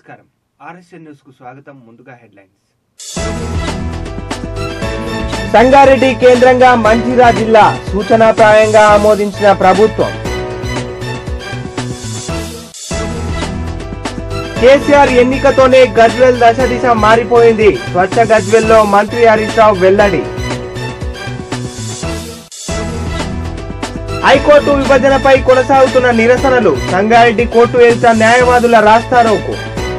నమస్కారం RSN news కు స్వాగతం ముందుగా హెడ్లైన్స్ సంగారెడ్డి కేంద్రంగా మంచిర్యాల జిల్లా సూచనాప్రాయంగా ఆమోదించిన ప్రభుత్వం కేసీఆర్ ఎన్నికతోనే గజ్వెల్ దశ దిశ మారిపోయింది స్వచ్ఛ గజ్వెల్లో మంత్రి హరీష్ రావు వెల్లడి హైకోర్టు విభజనపై కొనసాగుతున్న నిరసనలు సంగారెడ్డి కోర్టు ఎదుట న్యాయవాదుల రాస్తారోకు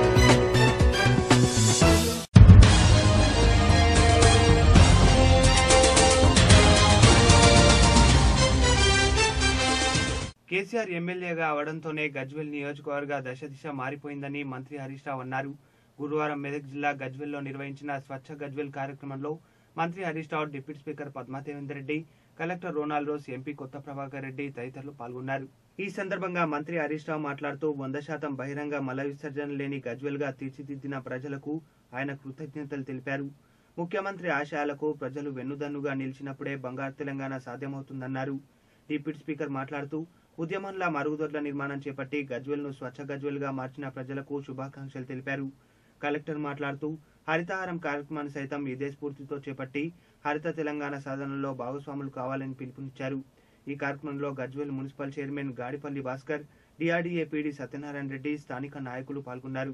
కేసీఆర్ ఎమ్మెల్యేగా అవడంతోనే గజ్వెల్ నియోజకవర్గ దశ దిశ మారిపోయిందని మంత్రి హరీష్ రావు అన్నారు గురువారం మెదక్ జిల్లా గజ్వెల్లో నిర్వహించిన స్వచ్ఛ గజ్వెల్ కార్యక్రమంలో మంత్రి Harish Rao deputy speaker Padma Devender Reddy collector Ronald Rose MP Kotha Prabhakar Reddy తదితరులు పాల్గొన్నారు ఈ సందర్భంగా మంత్రి హరీష్ రావు మాట్లాడుతూ వంద శాతం బహిరంగ మల విసర్జన లేని గజ్వెల్ గా తీర్చిదిద్దిన ప్రజలకు ఆయన కృతజ్ఞతలు తెలిపారు ముఖ్యమంత్రి ఆశయాలకు ప్రజలు వెన్నుదన్నుగా నిలిచినప్పుడే బంగారు తెలంగాణ సాధ్యమవుతుందన్నారు డిప్యూటీ స్పీకర్ మాట్లాడుతూ ఉద్యమంలా మరుగుదొడ్ల నిర్మాణం చేపట్టి గజ్వెల్ ను స్వచ్ఛ గజ్వెల్ గా మార్చిన ప్రజలకు శుభాకాంక్షలు తెలిపారు కలెక్టర్ మాట్లాడుతూ హరితహారం కార్యక్రమాన్ని సైతం ఇదే స్ఫూర్తితో చేపట్టి హరిత తెలంగాణ సాధనలో భాగస్వాములు కావాలని పిలుపునిచ్చారు ఈ కార్యక్రమంలో Gajwel municipal chairman Gadipally Bhaskar DRDA PD Satyanarayana Reddy స్థానిక నాయకులు పాల్గొన్నారు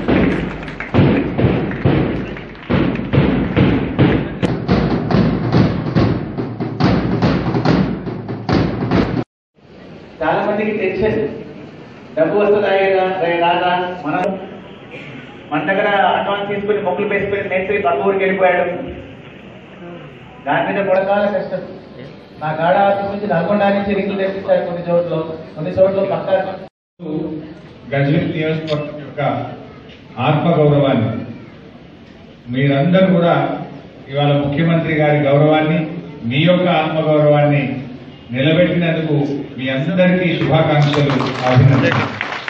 చాలా మందికి టెన్షన్ డబ్బు వస్తుందా లేదా రే- రాదా మనం మన దగ్గర అడ్వాన్స్ తీసుకుని మొక్కులు వేసుకుని మేస్త్రి పక్క ఊరికి వెళ్ళిపోయాడు దాని మీద కొడకాల కష్టం నా కాడ ఆఫీస్ నుంచి నల్గొండ నుంచి రింగులు తెప్పించారు కొన్ని చోట్ల కొన్ని చోట్ల పక్క గజ్వేల్ నియోజకవర్గం యొక్క ఆత్మగౌరవాన్ని మీరందరూ కూడా ఇవాళ ముఖ్యమంత్రి గారి గౌరవాన్ని మీ యొక్క ఆత్మగౌరవాన్ని నిలబెట్టినందుకు మీ అందరికీ శుభాకాంక్షలు అభినందన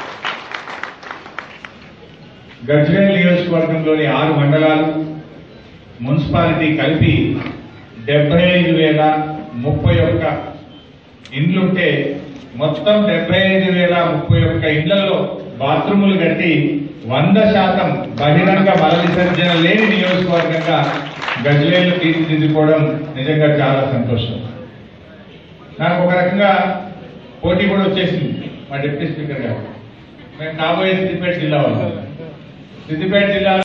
గజ్వేల్ నియోజకవర్గంలోని ఆరు మండలాలు మున్సిపాలిటీ కలిపి డెబ్బై ఐదు వేల ముప్పై ఒక్క ఇండ్లుంటే మొత్తం డెబ్బై ఐదు వేల ముప్పై ఒక్క ఇండ్లలో బాత్రూములు కట్టి వంద శాతం బహిరంగ మల విసర్జన లేని నియోజకవర్గంగా గజ్వేలు తీర్చిదిద్దుకోవడం నిజంగా చాలా సంతోషం నాకు ఒక రకంగా పోటీ కూడా వచ్చేసింది మా డిప్యూటీ స్పీకర్ గారు మేము కాబోయే సిద్దిపేట జిల్లా వాళ్ళం సిద్దిపేట జిల్లాలో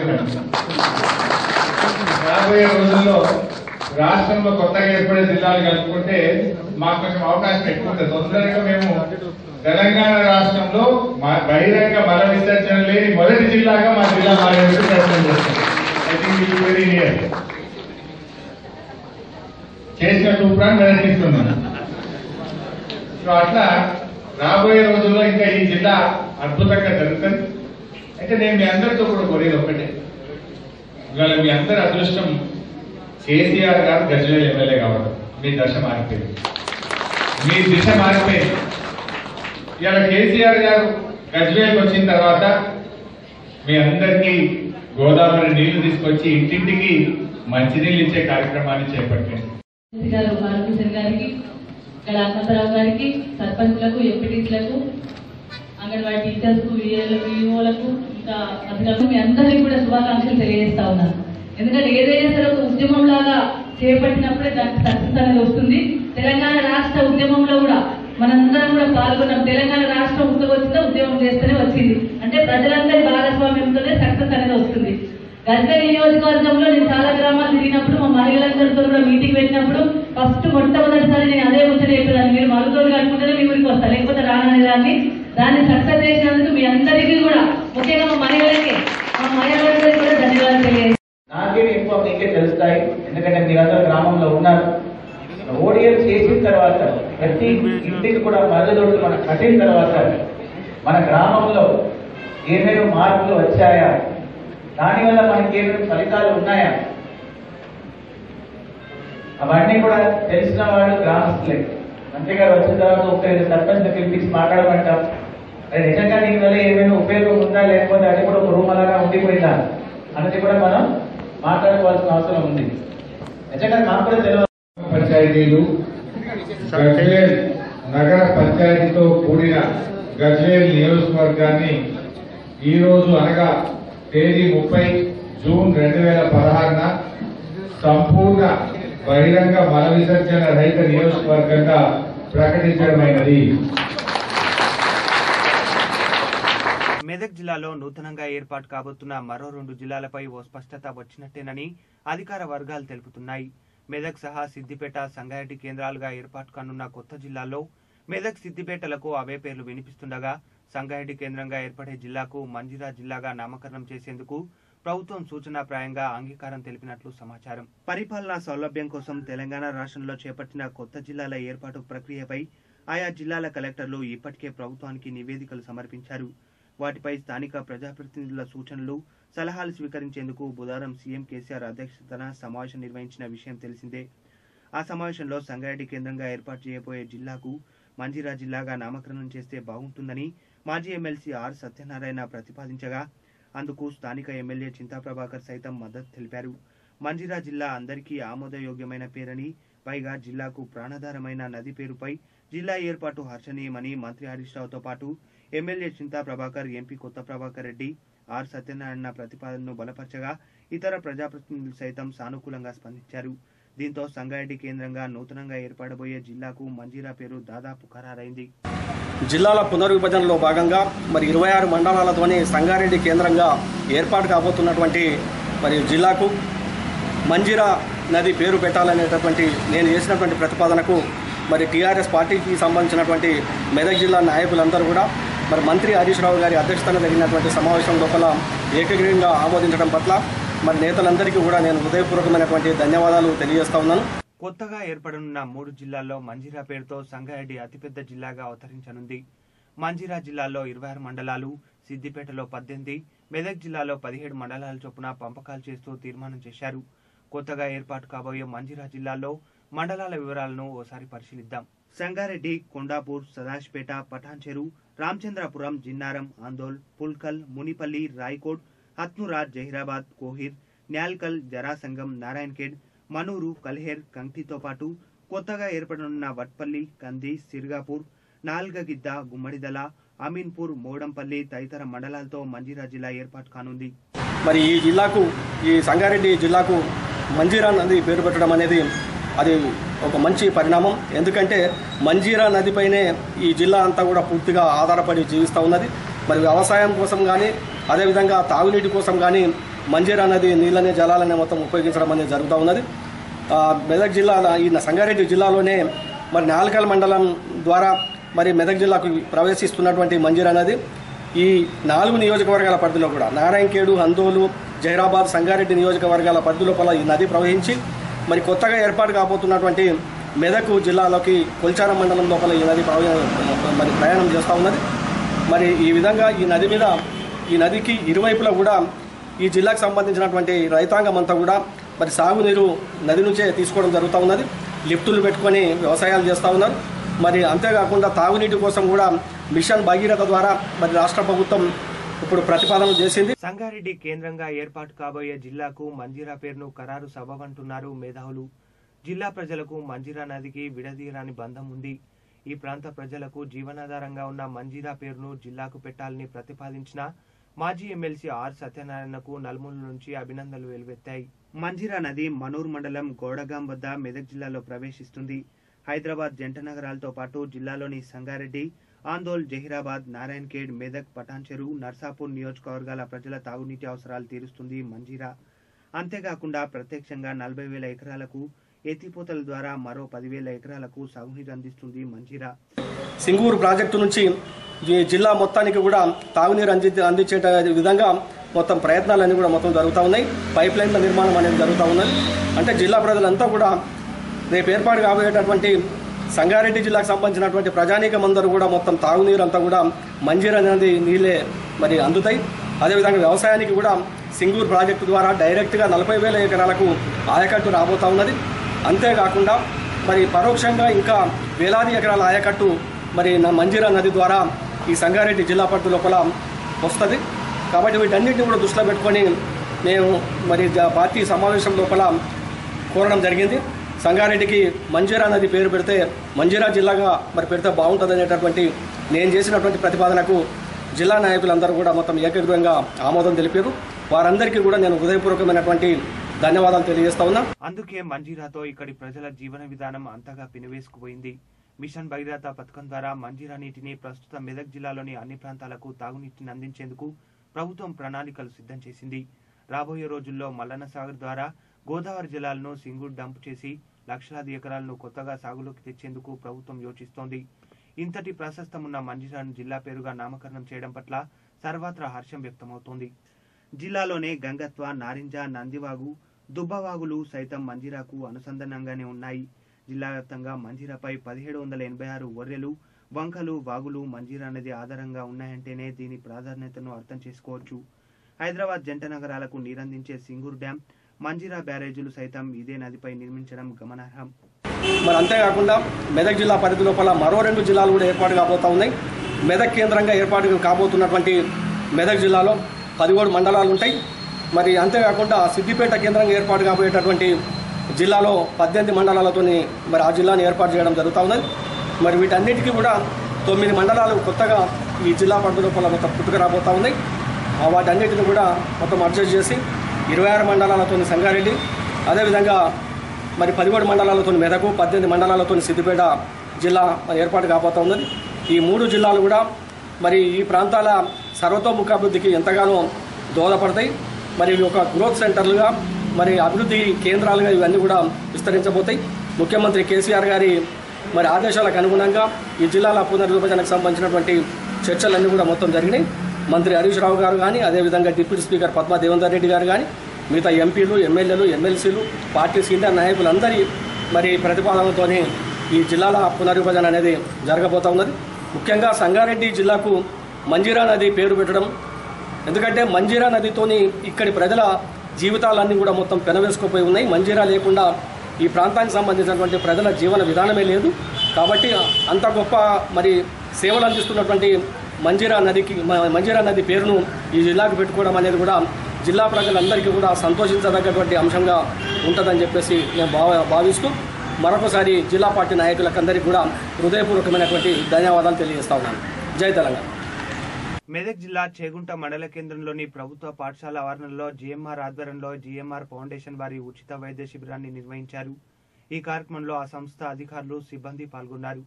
రాబోయే రోజుల్లో రాష్ట్రంలో కొత్తగా ఏర్పడే జిల్లాలు కలుపుకుంటే మాకు కొంచెం అవకాశం ఎక్కువ ఉంటుంది తొందరగా మేము తెలంగాణ రాష్ట్రంలో మా బహిరంగ మల విసర్జన లేని మొదటి జిల్లాగా మా జిల్లా మారేందుకు ప్రయత్నం చేస్తాం I think it very near చేసిన సూప్రాన్ని నిర్ణయిస్తున్నాను సో అట్లా రాబోయే రోజుల్లో ఇంకా ఈ జిల్లా అద్భుతంగా జరుగుతుంది అయితే నేను మీ అందరితో కూడా కోరేది ఒకటే ఇవాళ మీ అందరి అదృష్టం కేసీఆర్ గారు గజ్వేల్ ఎమ్మెల్యే కావడం మీ దశ మారిపోయింది మీ దిశ మారిపోయింది ఇవాళ కేసీఆర్ గారు గజ్వేల్కి వచ్చిన తర్వాత మీ అందరికీ గోదావరి నీళ్లు తీసుకొచ్చి ఇంటింటికి మంచినీళ్ళు ఇచ్చే కార్యక్రమాన్ని చేపట్టింది ఎస్పీ గారు బాలకృష్ణ గారికి ఇక్కడ హనుమంతరావు గారికి సర్పంచ్లకు ఎంపీటీసీలకు అంగన్వాడీ టీచర్స్ విఓలకు ఇంకా అధికారులకు మీ అందరికీ కూడా శుభాకాంక్షలు తెలియజేస్తా ఉన్నాను ఎందుకంటే ఏదైనా సరే ఒక ఉద్యమం లాగా చేపట్టినప్పుడే దానికి సక్సెస్ అనేది వస్తుంది తెలంగాణ రాష్ట్ర ఉద్యమంలో కూడా మనందరం కూడా పాల్గొన్నాం తెలంగాణ రాష్ట్రం ఉత్తగా వచ్చిందో ఉద్యమం చేస్తేనే వచ్చింది అంటే ప్రజలందరి భాగస్వామ్యంతోనే సక్సెస్ అనేది వస్తుంది గజ్వేల్ నియోజకవర్గంలో నేను చాలా గ్రామాలు తిరిగినప్పుడు మా మహిళలందరితో కూడా మీటింగ్ పెట్టినప్పుడు ఫస్ట్ మొట్టమొదటిసారి నేను అదే ముచ్చట చెప్పేదాన్ని మీరు మరుగుదోడు కట్టుకుంటేనే మీ ఊరికి వస్తా లేకపోతే రాననే దాన్ని దాన్ని సక్సెస్ చేసినందుకు మీ అందరికీ కూడా ముఖ్యంగా మా మహిళలకి మా మహిళలందరికీ కూడా ధన్యవాదాలు తెలియజేస్తాను నాకే ఎక్కువ మీకే తెలుస్తాయి ఎందుకంటే మీరందరూ గ్రామంలో ఉన్నారు ఓడిఎం చేసిన తర్వాత ప్రతి ఇంటికి కూడా మరదొడ్డు మనం కట్టిన తర్వాత మన గ్రామంలో ఏమేమి మార్పులు వచ్చాయా దానివల్ల మనకి ఏమేమి ఫలితాలు ఉన్నాయా అవన్నీ కూడా తెలిసిన వాడు గ్రామస్తులే మంత్రి గారు వచ్చిన తర్వాత ఒక ఐదు సర్పంచ్ పిలిపించి మాట్లాడమంటాం అది నిజంగా దీని వల్ల ఏమైనా ఉపయోగం ఉందా లేకపోతే అది కూడా ఒక రూమ్ అలాగా ఉండిపోయిందా అన్నది కూడా మనం మాట్లాడుకోవాల్సిన అవసరం ఉంది నిజంగా మాకు కూడా తెలియదు పంచాయతీలు గజ్వేల్ నగర పంచాయతీతో కూడిన గజ్వేల్ నియోజకవర్గాన్ని ఈ రోజు అనగా తేదీ ముప్పై జూన్ రెండు వేల పదహారున సంపూర్ణ బహిరంగ మల విసర్జన రహిత నియోజకవర్గంగా ప్రకటించడమైనది మెదక్ జిల్లాలో నూతనంగా ఏర్పాటు కాబోతున్న మరో రెండు జిల్లాలపై ఓ స్పష్టత వచ్చినట్టేనని అధికార వర్గాలు తెలుపుతున్నాయి మెదక్ సహా సిద్దిపేట సంగారెడ్డి కేంద్రాలుగా ఏర్పాటు కానున్న కొత్త జిల్లాల్లో మెదక్ సిద్దిపేటలకు అవే పేర్లు వినిపిస్తుండగా సంగారెడ్డి కేంద్రంగా ఏర్పడే జిల్లాకు మంజిరా జిల్లాగా నామకరణం చేసేందుకు ప్రభుత్వం సూచనాప్రాయంగా అంగీకారం తెలిపినట్లు సమాచారం పరిపాలనా సౌలభ్యం కోసం తెలంగాణ రాష్ట్రంలో చేపట్టిన కొత్త జిల్లాల ఏర్పాటు ప్రక్రియపై ఆయా జిల్లాల కలెక్టర్లు ఇప్పటికే ప్రభుత్వానికి నివేదికలు సమర్పించారు వాటిపై స్థానిక ప్రజాప్రతినిధుల సూచనలు సలహాలు స్వీకరించేందుకు బుధవారం సీఎం కేసీఆర్ అధ్యక్షతన సమావేశం నిర్వహించిన విషయం తెలిసిందే ఆ సమావేశంలో సంగారెడ్డి కేంద్రంగా ఏర్పాటు చేయబోయే జిల్లాకు మంజిరా జిల్లాగా నామకరణం చేస్తే బాగుంటుందని మాజీ ఎమ్మెల్సీ ఆర్ సత్యనారాయణ ప్రతిపాదించగా అందుకు స్థానిక ఎమ్మెల్యే చింతా ప్రభాకర్ సైతం మద్దతు తెలిపారు మంజిరా జిల్లా అందరికీ ఆమోదయోగ్యమైన పేరని పైగా జిల్లాకు ప్రాణాధారమైన నది పేరుపై జిల్లా ఏర్పాటు హర్షణీయమని మంత్రి హరీష్ రావుతో పాటు MLA Chinta Prabhakar MP Kotha Prabhakar Reddy are Satyanarayana ప్రతిపాదనను బలపరచగా ఇతర ప్రజాప్రతినిధులు సైతం సానుకూలంగా స్పందించారు దీంతో సంగారెడ్డి కేంద్రంగా నూతనంగా ఏర్పడబోయే జిల్లాకు మంజీరా పేరు దాదాపు ఖరారైంది జిల్లాల పునర్విభజనలో భాగంగా మరి ఇరవై ఆరు మండలాలతోని సంగారెడ్డి కేంద్రంగా ఏర్పాటు కాబోతున్నటువంటి మరి జిల్లాకు మంజిరా నది పేరు పెట్టాలనేటటువంటి నేను చేసినటువంటి ప్రతిపాదనకు మరి టీఆర్ఎస్ పార్టీకి సంబంధించినటువంటి మెదక్ జిల్లా నాయకులందరూ కూడా మరి మంత్రి హరీష్ రావు గారి అధ్యక్షతన జరిగినటువంటి సమావేశం లోపల ఏకగ్రీవంగా ఆమోదించడం పట్ల మరి నేతలందరికీ కూడా నేను హృదయపూర్వకమైనటువంటి ధన్యవాదాలు తెలియజేస్తా ఉన్నాను కొత్తగా ఏర్పడనున్న మూడు జిల్లాల్లో మంజిరా పేరుతో సంగారెడ్డి అతిపెద్ద జిల్లాగా అవతరించనుంది మంజిరా జిల్లాలో ఇరవై ఆరు మండలాలు సిద్దిపేటలో పద్దెనిమిది మెదక్ జిల్లాలో పదిహేడు మండలాల చొప్పున పంపకాలు చేస్తూ తీర్మానం చేశారు కొత్తగా ఏర్పాటు కాబోయే మంజిరా జిల్లాలో మండలాల వివరాలను ఓసారి పరిశీలిద్దాం సంగారెడ్డి కొండాపూర్ సదాశిపేట పఠాన్చెరు రామచంద్రాపురం జిన్నారం ఆందోల్ పుల్కల్ మునిపల్లి రాయ్కోట్ హత్నురా జహీరాబాద్ కోహిర్ న్యాల్కల్ జరాసంగం నారాయణఖేడ్ మనూరు కల్హేర్ కంక్తితో పాటు కొత్తగా ఏర్పడనున్న వట్పల్లి కంది సిర్గాపూర్ నాల్గగిద్ద గుమ్మడిదల అమీన్పూర్ మోడంపల్లి తదితర మండలాలతో మంజీరా జిల్లా ఏర్పాటు కానుంది మరి ఈ జిల్లాకు ఈ సంగారెడ్డి జిల్లాకు మంజీరా నది పేరు పెట్టడం అనేది అది ఒక మంచి పరిణామం ఎందుకంటే మంజీరా నదిపైనే ఈ జిల్లా అంతా కూడా పూర్తిగా ఆధారపడి జీవిస్తూ ఉన్నది మరి వ్యవసాయం కోసం కానీ అదేవిధంగా తాగునీటి కోసం కానీ మంజీరా నది నీళ్ళని జలాలని మొత్తం ఉపయోగించడం అనేది జరుగుతూ ఉన్నది ఆ, మెదక్ జిల్లా ఈ సంగారెడ్డి జిల్లాలోనే మరి నాల్కల్ మండలం ద్వారా మరి మెదక్ జిల్లాకు ప్రవేశిస్తున్నటువంటి మంజీరా నది ఈ నాలుగు నియోజకవర్గాల పరిధిలో కూడా నారాయణఖేడు హందోలు జైరాబాద్ సంగారెడ్డి నియోజకవర్గాల పరిధి లోపల ఈ నది ప్రవహించి మరి కొత్తగా ఏర్పాటు కాబోతున్నటువంటి మెదక్ జిల్లాలోకి కొల్చారం మండలం లోపల ఈ నది ప్రవహి మరి ప్రయాణం చేస్తూ ఉన్నది మరి ఈ విధంగా ఈ నది మీద ఈ నదికి ఇరువైపులా కూడా ఈ జిల్లాకు సంబంధించినటువంటి రైతాంగం అంతా కూడా మరి సాగునీరు నది నుంచే తీసుకోవడం జరుగుతూ ఉన్నది లిఫ్టులు పెట్టుకొని వ్యవసాయాలు చేస్తూ ఉన్నారు మరి అంతేకాకుండా తాగునీటి కోసం కూడా మిషన్ భగీరథ ద్వారా మరి రాష్ట్ర ప్రభుత్వం ఇప్పుడు ప్రతిపాదన చేసింది సంగారెడ్డి కేంద్రంగా ఏర్పాటు కాబోయే జిల్లాకు మంజీరా పేరును ఖరారు సబబంటున్నారు మేధావులు జిల్లా ప్రజలకు మంజీరా నదికి విడదీయరాని బంధం ఉంది ఈ ప్రాంత ప్రజలకు జీవనాధారంగా ఉన్న మంజీరా పేరును జిల్లాకు పెట్టాలని ప్రతిపాదించిన మాజీ ఎమ్మెల్సీ ఆర్ సత్యనారాయణకు నలుమూల నుంచి అభినందనలు వెలువెత్తాయి మంజీరా నది మనూర్ మండలం గోడగాం వద్ద మెదక్ జిల్లాలో ప్రవేశిస్తుంది హైదరాబాద్ జంట నగరాలతో పాటు జిల్లాలోని సంగారెడ్డి ఆందోల్ జహీరాబాద్ నారాయణఖేడ్ మెదక్ పటాన్చెరు నర్సాపూర్ నియోజకవర్గాల ప్రజల తాగునీటి అవసరాలు తీరుస్తుంది మంజీరా అంతేకాకుండా ప్రత్యక్షంగా నలభై వేల ఎకరాలకు ఎత్తిపోతల ద్వారా మరో పదివేల ఎకరాలకు సాగునీరు అందిస్తుంది మంజీరా సింగూరు ప్రాజెక్టు నుంచి ఈ జిల్లా మొత్తానికి కూడా తాగునీరు అంది అందించే విధంగా మొత్తం ప్రయత్నాలన్నీ కూడా మొత్తం జరుగుతూ ఉన్నాయి పైప్ లైన్ల నిర్మాణం అనేది జరుగుతూ ఉన్నది అంటే జిల్లా ప్రజలంతా కూడా రేపు ఏర్పాటు కాబోయేటటువంటి సంగారెడ్డి జిల్లాకు సంబంధించినటువంటి ప్రజానీకం అందరూ కూడా మొత్తం తాగునీరు అంతా కూడా మంజీర అనేది నీళ్ళే మరి అందుతాయి అదేవిధంగా వ్యవసాయానికి కూడా సింగూరు ప్రాజెక్టు ద్వారా డైరెక్ట్గా నలభై వేల ఎకరాలకు ఆయకట్టు రాబోతా ఉన్నది అంతేకాకుండా మరి పరోక్షంగా ఇంకా వేలాది ఎకరాల ఆయకట్టు మరి నా మంజీరా నది ద్వారా ఈ సంగారెడ్డి జిల్లా పట్టు లోపల వస్తుంది కాబట్టి వీటన్నిటిని కూడా దృష్టిలో పెట్టుకొని మేము మరి జ- పార్టీ సమావేశం లోపల కోరడం జరిగింది సంగారెడ్డికి మంజీరా నది పేరు పెడితే మంజీరా జిల్లాగా మరి పెడితే బాగుంటుంది అనేటటువంటి నేను చేసినటువంటి ప్రతిపాదనకు జిల్లా నాయకులందరూ కూడా మొత్తం ఏకగ్రీవంగా ఆమోదం తెలిపారు వారందరికీ కూడా నేను హృదయపూర్వకమైనటువంటి ధన్యవాదాలు తెలియజేస్తా ఉన్నా అందుకే మంజీరాతో ఇక్కడి ప్రజల జీవన విధానం అంతగా పినివేసుకుపోయింది మిషన్ భగీరథ పథకం ద్వారా మంజీరా నీటిని ప్రస్తుత మెదక్ జిల్లాలోని అన్ని ప్రాంతాలకు తాగునీటిని అందించేందుకు ప్రభుత్వం ప్రణాళికలు సిద్ధం చేసింది రాబోయే రోజుల్లో మల్లన్న సాగర్ ద్వారా గోదావరి జలాలను సింగూర్ డంప్ చేసి లక్షలాది ఎకరాలను కొత్తగా సాగులోకి తెచ్చేందుకు ప్రభుత్వం యోచిస్తోంది ఇంతటి ప్రశస్తమున్న మంజీరాను జిల్లా పేరుగా నామకరణం చేయడం పట్ల సర్వత్రా హర్షం వ్యక్తమవుతోంది జిల్లాలోనే గంగత్వ నారింజ నందివాగు దుబ్బవాగులు సైతం మంజీరాకు అనుసంధానంగానే ఉన్నాయి జిల్లా వ్యాప్తంగా మంజీరాపై పదిహేడు వందల ఎనభై ఆరు ఒర్రెలు వంకలు వాగులు మంజీరా నది ఆధారంగా ఉన్నాయంటేనే దీని ప్రాధాన్యతను అర్థం చేసుకోవచ్చు హైదరాబాద్ జంట నగరాలకు నీరందించే సింగూర్ డ్యాం మంజీరా బ్యారేజీలు సైతం ఇదే నదిపై నిర్మించడం గమనార్హం మరి అంతేకాకుండా మెదక్ జిల్లా పరిధి లోపల మరో రెండు జిల్లాలు కూడా ఏర్పాటు కాబోతా ఉన్నాయి మెదక్ కేంద్రంగా ఏర్పాటు కాబోతున్నటువంటి మెదక్ జిల్లాలో పదిహేడు మండలాలు ఉంటాయి మరి అంతేకాకుండా సిద్దిపేట కేంద్రంగా ఏర్పాటు కాబోయేటటువంటి జిల్లాలో పద్దెనిమిది మండలాలతోని మరి ఆ జిల్లాని ఏర్పాటు చేయడం జరుగుతూ ఉన్నది మరి వీటన్నిటికీ కూడా తొమ్మిది మండలాలు కొత్తగా ఈ జిల్లా పరిధి లోపల మొత్తం పుట్టుక రాబోతా ఉన్నాయి ఆ వాటన్నిటిని కూడా మొత్తం అడ్జస్ట్ చేసి ఇరవై ఆరు మండలాలతో సంగారెడ్డి అదేవిధంగా మరి పదిహేడు మండలాలతో మెదకు పద్దెనిమిది మండలాలతో సిద్దిపేట జిల్లా ఏర్పాటు కాబోతా ఉన్నది ఈ మూడు జిల్లాలు కూడా మరి ఈ ప్రాంతాల సర్వతోముఖాభివృద్ధికి ఎంతగానో దోహదపడతాయి మరి ఇవి ఒక గ్రోత్ సెంటర్లుగా మరి అభివృద్ధి కేంద్రాలుగా ఇవన్నీ కూడా విస్తరించబోతాయి ముఖ్యమంత్రి కేసీఆర్ గారి మరి ఆదేశాలకు అనుగుణంగా ఈ జిల్లాల పునర్విభజనకు సంబంధించినటువంటి చర్చలన్నీ కూడా మొత్తం జరిగినాయి మంత్రి హరీష్ రావు గారు కానీ అదేవిధంగా డిప్యూటీ స్పీకర్ పద్మా దేవేందర్ రెడ్డి గారు కానీ మిగతా ఎంపీలు ఎమ్మెల్యేలు ఎమ్మెల్సీలు పార్టీ సీనియర్ నాయకులందరి మరి ప్రతిపాదనలతోనే ఈ జిల్లాల పునర్విభజన అనేది జరగబోతా ఉన్నది ముఖ్యంగా సంగారెడ్డి జిల్లాకు మంజీరా నది పేరు పెట్టడం ఎందుకంటే మంజీరా నదితోని ఇక్కడి ప్రజల జీవితాలన్నీ కూడా మొత్తం పెనవేసుకుపోయి ఉన్నాయి మంజీరా లేకుండా ఈ ప్రాంతానికి సంబంధించినటువంటి ప్రజల జీవన విధానమే లేదు కాబట్టి అంత గొప్ప మరి సేవలు అందిస్తున్నటువంటి మంజీరా నదికి మ- మంజీరా నది పేరును ఈ జిల్లాకు పెట్టుకోవడం అనేది కూడా జిల్లా ప్రజలందరికీ కూడా సంతోషించదగ్గటువంటి అంశంగా ఉంటుందని చెప్పేసి నేను భావ భావిస్తూ మరొకసారి జిల్లా పార్టీ నాయకులకందరికీ కూడా హృదయపూర్వకమైనటువంటి ధన్యవాదాలు తెలియజేస్తా ఉన్నాను జై తెలంగాణ మెదక్ జిల్లా చేగుంట మండల కేంద్రంలోని ప్రభుత్వ పాఠశాల ఆవరణలో జీఎంఆర్ ఆధ్వర్యంలో జీఎంఆర్ ఫౌండేషన్ వారి ఉచిత వైద్య శిబిరాన్ని నిర్వహించారు ఈ కార్యక్రమంలో ఆ సంస్థ అధికారులు సిబ్బంది పాల్గొన్నారు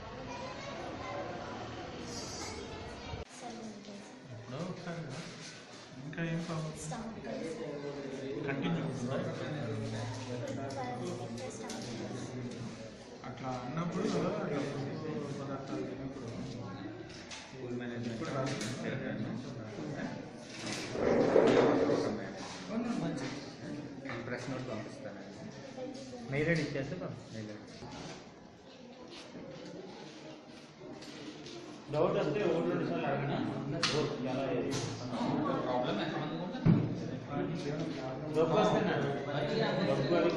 అట్లా అన్నప్పుడు అట్లా ఫుడ్ పదార్థాలు తిన్నప్పుడు ఇప్పుడు రాదు. ప్రెస్ నోట్ పంపిస్తాను మెయిల్ ఇచ్చేస్తే మెయిల్ డౌట్ వస్తే ఒకటి రెండు సార్లు అడిగినా ఎలా ప్రాబ్లం ఎంతమంది డబ్బు వస్తే డబ్బు అది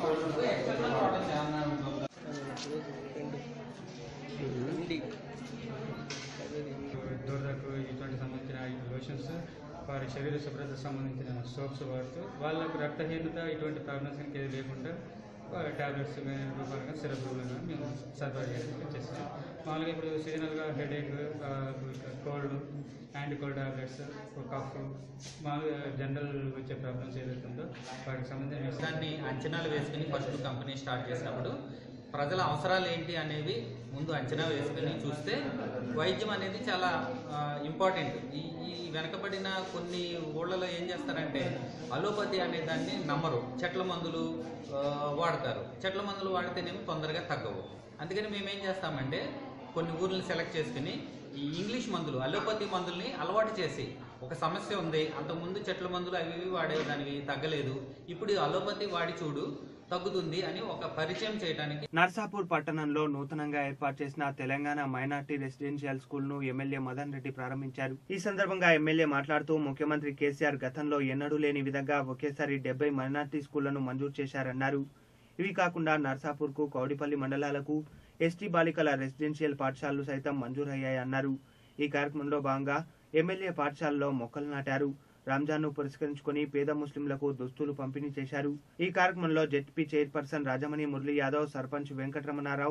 దూరదకు ఇటువంటి సంబంధించిన లోషన్స్ వారి శరీర శుభ్రతకు సంబంధించిన సోప్స్ వాడుతూ వాళ్ళకు రక్తహీనత ఇటువంటి ప్రాబ్లమ్స్ ఇంకేది లేకుండా ట్యాబ్లెట్స్ రూపంగా సిరప్ రూపంగా మేము సరఫరా చేసి చేస్తాం మామూలుగా ఇప్పుడు సీజనల్గా headache cold anti cold tablets cough మామూలుగా జనరల్ వచ్చే ప్రాబ్లమ్స్ ఏదైతే ఉందో వాటికి సంబంధించిన దాన్ని అంచనాలు వేసుకుని ఫస్ట్ కంపెనీ స్టార్ట్ చేసినప్పుడు ప్రజల అవసరాలు ఏంటి అనేవి ముందు అంచనా వేసుకుని చూస్తే వైద్యం అనేది చాలా ఇంపార్టెంట్ ఈ ఈ వెనకబడిన కొన్ని ఊళ్ళలో ఏం చేస్తారంటే అలోపతి అనే దాన్ని నమ్మరు చెట్ల మందులు ఆ, వాడతారు చెట్ల మందులు వాడితేనేమో తొందరగా తగ్గవు అందుకని మేము ఏం చేస్తామంటే కొన్ని ఊర్లను సెలెక్ట్ చేసుకుని ఈ ఇంగ్లీష్ మందులు అలోపతి మందుల్ని అలవాటు చేసి ఒక సమస్య ఉంది అంతకుముందు చెట్ల మందులు అవి ఇవి వాడేదానివి తగ్గలేదు ఇప్పుడు ఈ అలోపతి వాడి చూడు తగ్గుతుంది అని ఒక పరిచయం చేయడానికి నర్సాపూర్ పట్టణంలో నూతనంగా ఏర్పాటు చేసిన తెలంగాణ మైనార్టీ రెసిడెన్షియల్ స్కూల్ ను ఎమ్మెల్యే మదన్ రెడ్డి ప్రారంభించారు ఈ సందర్భంగా ఎమ్మెల్యే మాట్లాడుతూ ముఖ్యమంత్రి కేసీఆర్ గతంలో ఎన్నడూ లేని విధంగా ఒకేసారి డెబ్బై మైనార్టీ స్కూళ్లను మంజూరు చేశారన్నారు ఇవి కాకుండా నర్సాపూర్ కు కౌడిపల్లి మండలాలకు ఎస్టీ బాలికల రెసిడెన్షియల్ పాఠశాలలు సైతం మంజూరయ్యాయన్నారు ఈ కార్యక్రమంలో భాగంగా ఎమ్మెల్యే పాఠశాలలో మొక్కలు నాటారు రంజాన్ ను పురస్కరించుకుని పేద ముస్లింలకు దుస్తులు పంపిణీ చేశారు ఈ కార్యక్రమంలో జెడ్పీ చైర్పర్సన్ రాజమణి మురళీ యాదవ్ సర్పంచ్ వెంకటరమణారావు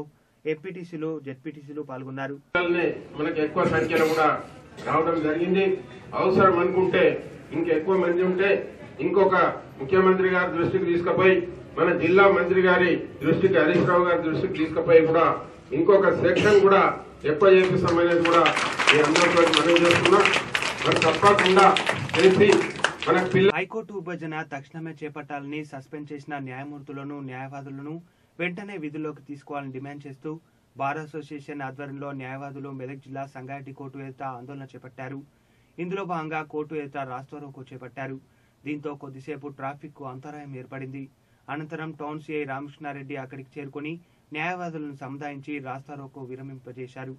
ఎంపీటీసీలు జెడ్పీటీసీలు పాల్గొన్నారు పిల్లల్ని మనకి ఎక్కువ సంఖ్యలో కూడా రావడం జరిగింది అవసరం అనుకుంటే ఇంకా ఎక్కువ మంది ఉంటే ఇంకొక ముఖ్యమంత్రి గారి దృష్టికి తీసుకుపోయి మన జిల్లా మంత్రి గారి దృష్టికి హరీష్ రావు గారి దృష్టికి తీసుకుపోయి కూడా ఇంకొక సెక్షన్ కూడా ఎక్కువ చేపిస్తామనేది కూడా మీ అందరితో మనం చేస్తున్నా మరి తప్పకుండా చేసి మనకు పిల్ల హైకోర్టు విభజన తక్షణమే చేపట్టాలని సస్పెండ్ చేసిన న్యాయమూర్తులను న్యాయవాదులను వెంటనే విధుల్లోకి తీసుకోవాలని డిమాండ్ చేస్తూ బార్ అసోసియేషన్ ఆధ్వర్యంలో న్యాయవాదులు మెదక్ జిల్లా సంగారెడ్డి కోర్టు ఎదుట ఆందోళన చేపట్టారు ఇందులో భాగంగా కోర్టు ఎదుట రాస్తారోకో చేపట్టారు దీంతో కొద్దిసేపు ట్రాఫిక్ కు అంతరాయం ఏర్పడింది అనంతరం టౌన్ సిఐ రామకృష్ణారెడ్డి అక్కడికి చేరుకుని న్యాయవాదులను సముదాయించి రాస్తారోకో విరమింపజేశారు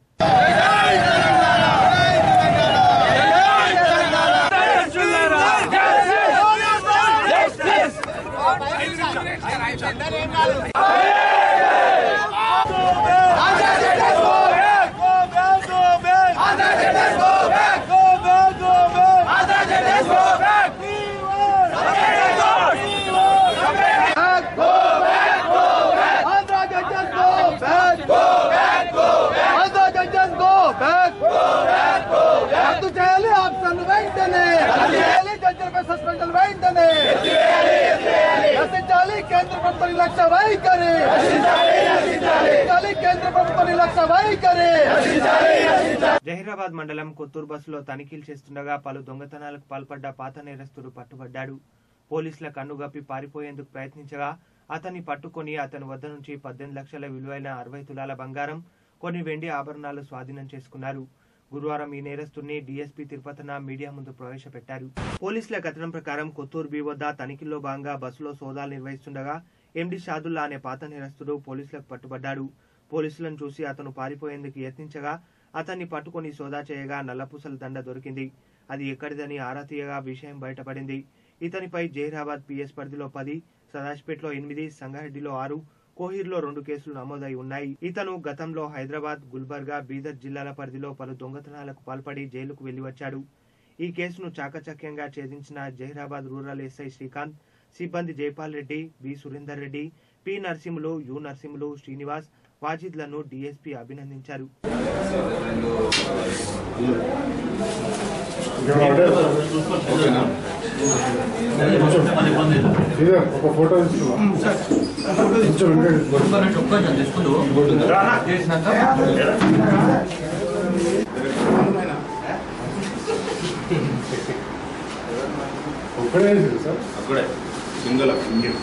రద్దు చేయాలి ఆప్షన్ వెంటనే రద్దు చేయాలి జడ్జిలపై సస్పెన్షన్ వెంటనే రచించాలి కేంద్ర ప్రభుత్వ నిర్లక్ష్య వైఖరి రచించాలి కేంద్ర ప్రభుత్వ నిర్లక్ష్య వైఖరి జహీరాబాద్ మండలం కొత్తూరు బస్సులో తనిఖీలు చేస్తుండగా పలు దొంగతనాలకు పాల్పడ్డ పాత నేరస్తుడు పట్టుబడ్డాడు పోలీసుల కన్నుగప్పి పారిపోయేందుకు ప్రయత్నించగా అతన్ని పట్టుకొని అతని వద్ద నుంచి పద్దెనిమిది లక్షల విలువైన అరవై తులాల బంగారం కొన్ని వెండి ఆభరణాలు స్వాధీనం చేసుకున్నారు గురువారం ఈ నేరస్తుడిని డీఎస్పీ తిరుపతన మీడియా ముందు ప్రవేశపెట్టారు పోలీసుల కథనం ప్రకారం కొత్తూరు బి వద్ద తనిఖీల్లో భాగంగా బస్సులో సోదాలు నిర్వహిస్తుండగా ఎండి షాదుల్లా అనే పాత నేరస్తుడు పోలీసులకు పట్టుబడ్డాడు పోలీసులను చూసి అతను పారిపోయేందుకు యత్నించగా అతన్ని పట్టుకొని సోదా చేయగా నల్లపూసల దండ దొరికింది అది ఎక్కడిదని ఆరా తీయగా విషయం బయటపడింది ఇతనిపై జహీరాబాద్ పిఎస్ పరిధిలో పది సదాజ్పేటలో ఎనిమిది సంగారెడ్డిలో ఆరు కోహిర్లో రెండు కేసులు నమోదై ఉన్నాయి ఇతను గతంలో హైదరాబాద్ గుల్బర్గా బీదర్ జిల్లాల పరిధిలో పలు దొంగతనాలకు పాల్పడి జైలుకు వెళ్లి వచ్చాడు ఈ కేసును చాకచక్యంగా ఛేదించిన జహీరాబాద్ రూరల్ ఎస్ఐ శ్రీకాంత్ సిబ్బంది Jaipal Reddy B Surender Reddy P Narasimhulu U Narasimhulu Srinivas వాజిద్లను డీఎస్పీ అభినందించారు ఒక ఫోటో ఒక్కడే సార్ అక్కడే సింగల్ ఇండియన్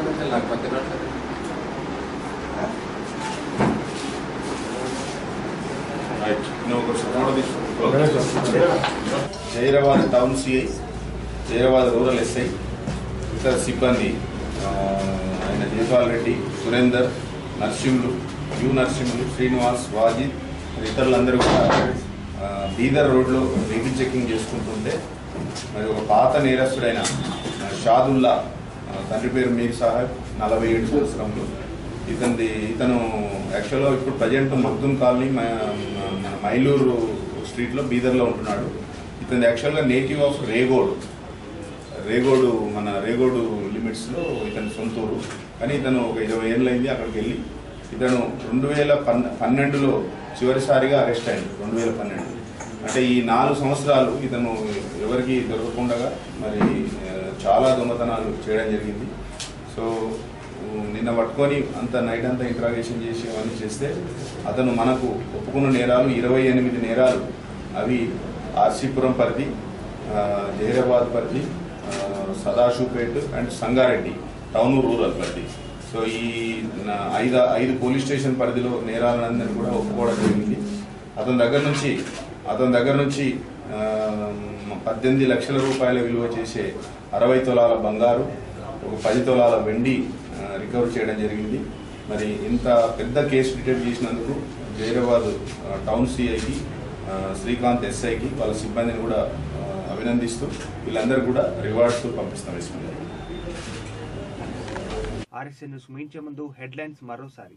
రైట్ నువ్వు ఒక ఫోటో తీసుకో Zaheerabad town CI Zaheerabad rural SI ఇతర సిబ్బంది ఆ, ఆయన జైపాల్ రెడ్డి సురేందర్ నర్సింహులు యు నర్సింహులు శ్రీనివాస్ వాజిద్ మరి ఇతరులందరూ కూడా ఆ, బీదర్ రోడ్లో వెహికల్ చెకింగ్ చేసుకుంటుంటే మరి ఒక పాత నేరస్తుడైన ఆ, షాదుల్లా ఆ, తండ్రి పేరు మీర్ సాహెబ్ నలభై ఏడు సంవత్సరంలో ఇతనిది ఇతను యాక్చువల్గా ఇప్పుడు ప్రజెంట్ మగ్దున్ కాలనీ మ- మన మైలూరు స్ట్రీట్లో బీదర్లో ఉంటున్నాడు ఇతని యాక్చువల్గా నేటివ్ ఆఫ్ రేగోడ్ రేగోడు మన రేగోడు లిమిట్స్లో ఇతని సొంతూరు కానీ ఇతను ఒక ఇరవై ఏళ్ళైంది అక్కడికి వెళ్ళి ఇతను రెండు వేల పన్ పన్నెండులో చివరిసారిగా అరెస్ట్ అయింది రెండు వేల పన్నెండు అంటే ఈ నాలుగు సంవత్సరాలు ఇతను ఎవరికి దొరకకుండా మరి ఆ, చాలా దొంగతనాలు చేయడం జరిగింది సో ఉ, నిన్న పట్టుకొని అంత నైట్ అంతా ఇంట్రాగేషన్ చేసి అవన్నీ చేస్తే అతను మనకు ఒప్పుకున్న నేరాలు ఇరవై ఎనిమిది నేరాలు అవి ఆర్సీపురం పరిధి ఆ, జహీరాబాద్ పరిధి ఆ, Sadashivpet and Sangareddy town rural పరిధి సో ఈ నా- ఐదు ఐదు పోలీస్ స్టేషన్ పరిధిలో నేరాలందరినీ కూడా ఒప్పుకోవడం జరిగింది అతని దగ్గర నుంచి అతని దగ్గర నుంచి ఆ, పద్దెనిమిది లక్షల రూపాయల విలువ చేసే అరవై తులాల బంగారు ఒక పది తులాల వెండి ఆ, రికవర్ చేయడం జరిగింది మరి ఇంత పెద్ద కేసు డిటెక్ట్ చేసినందుకు జైరాబాద్ ఆ, టౌన్ సిఐకి ఆ, శ్రీకాంత్ ఎస్ఐకి వాళ్ళ సిబ్బందిని కూడా ఆ, అభినందిస్తూ వీళ్ళందరూ కూడా రివార్డ్స్ పంపిస్తాం ఇస్తుంది ఆర్ఎస్ఎన్ న్యూస్ ముగించే ముందు హెడ్లైన్స్ మరోసారి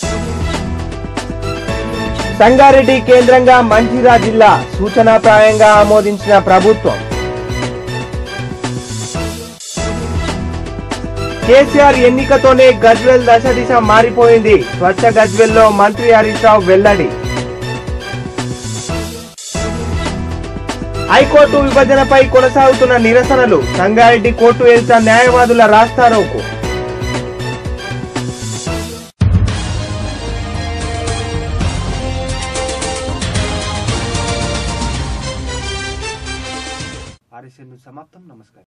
సంగారెడ్డి కేంద్రంగా మంచిరా జిల్లా సూచనాప్రాయంగా ఆమోదించిన ప్రభుత్వం కేసీఆర్ ఎన్నికతోనే గజ్వెల్ దశ దిశ మారిపోయింది స్వచ్ఛ గజ్వెల్లో మంత్రి హరీష్ రావు వెల్లడి హైకోర్టు విభజనపై కొనసాగుతున్న నిరసనలు సంగారెడ్డి కోర్టు ఎదుట న్యాయవాదుల రాస్తారోకు ఆర్ఎస్ఎన్ సమాప్తం నమస్కారం